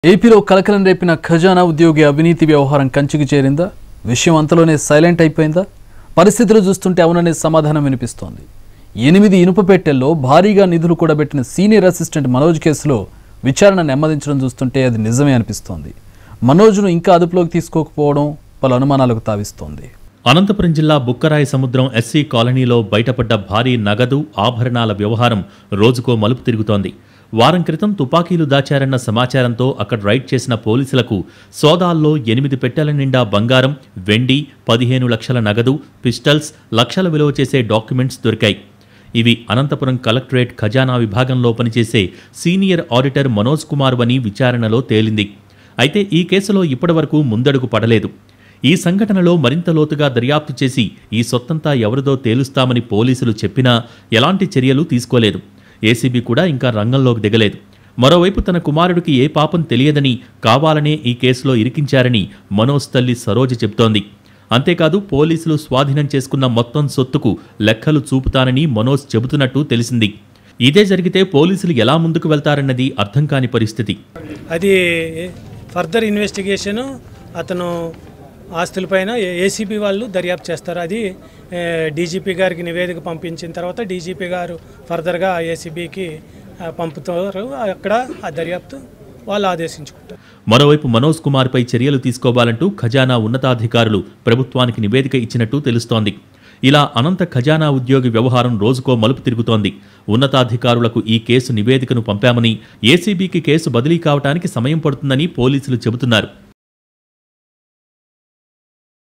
ఏపీలో కలకలం రేపిన ఖజానా ఉద్యోగి అవినీతి వ్యవహారం కంచికి చేరిందా విషయం అంతలోనే సైలెంట్ అయిపోయిందా పరిస్థితులు చూస్తుంటే అవుననే సమాధానం వినిపిస్తోంది ఎనిమిది ఇనుప పెట్టెల్లో భారీగా నిధులు కూడబెట్టిన సీనియర్ అసిస్టెంట్ మనోజ్ కేసులో విచారణ నెమ్మదించడం చూస్తుంటే అది నిజమే అనిపిస్తోంది మనోజ్ను ఇంకా అదుపులోకి తీసుకోకపోవడం పలు అనుమానాలకు తావిస్తోంది అనంతపురం జిల్లా బుక్కరాయి సముద్రం ఎస్సీ కాలనీలో బయటపడ్డ భారీ నగదు ఆభరణాల వ్యవహారం రోజుకో మలుపు తిరుగుతోంది వారం క్రితం తుపాకీలు దాచారన్న సమాచారంతో అక్కడ రైడ్ చేసిన పోలీసులకు సోదాల్లో ఎనిమిది పెట్టెల నిండా బంగారం వెండి పదిహేను లక్షల నగదు పిస్టల్స్ లక్షల విలువ చేసే డాక్యుమెంట్స్ దొరికాయి ఇవి అనంతపురం కలెక్టరేట్ ఖజానా విభాగంలో పనిచేసే సీనియర్ ఆడిటర్ మనోజ్ కుమార్ అని విచారణలో తేలింది అయితే ఈ కేసులో ఇప్పటివరకు ముందడుగు పడలేదు ఈ సంఘటనలో మరింత లోతుగా దర్యాప్తు చేసి ఈ సొత్తంతా ఎవరిదో తేలుస్తామని పోలీసులు చెప్పినా ఎలాంటి చర్యలు తీసుకోలేదు ఏసీబీ కూడా ఇంకా రంగంలోకి దిగలేదు మరోవైపు తన కుమారుడికి ఏ పాపం తెలియదని కావాలనే ఈ కేసులో ఇరికించారని మనోజ్ తల్లి సరోజ చెబుతోంది అంతేకాదు పోలీసులు స్వాధీనం చేసుకున్న మొత్తం సొత్తుకు లెక్కలు చూపుతానని మనోజ్ చెబుతున్నట్టు తెలిసింది ఇదే జరిగితే పోలీసులు ఎలా ముందుకు వెళ్తారన్నది అర్థం కాని పరిస్థితి అది ఫర్దర్ ఇన్వెస్టిగేషను అతను ఆస్తులపైన ఏసీబీ వాళ్ళు దర్యాప్తు చేస్తారు అది డీజీపీ గారికి నివేదిక పంపించిన తర్వాత డీజీపీ గారు ఫర్దర్గా ఏసీబీకి పంపుతారు అక్కడ ఆ దర్యాప్తు వాళ్ళు ఆదేశించుకుంటారు మరోవైపు మనోజ్ కుమార్పై చర్యలు తీసుకోవాలంటూ ఖజానా ఉన్నతాధికారులు ప్రభుత్వానికి నివేదిక ఇచ్చినట్టు తెలుస్తోంది ఇలా అనంత ఖజానా ఉద్యోగి వ్యవహారం రోజుకో మలుపు తిరుగుతోంది ఉన్నతాధికారులకు ఈ కేసు నివేదికను పంపామని ఏసీబీకి కేసు బదిలీ కావటానికి సమయం పడుతుందని పోలీసులు చెబుతున్నారు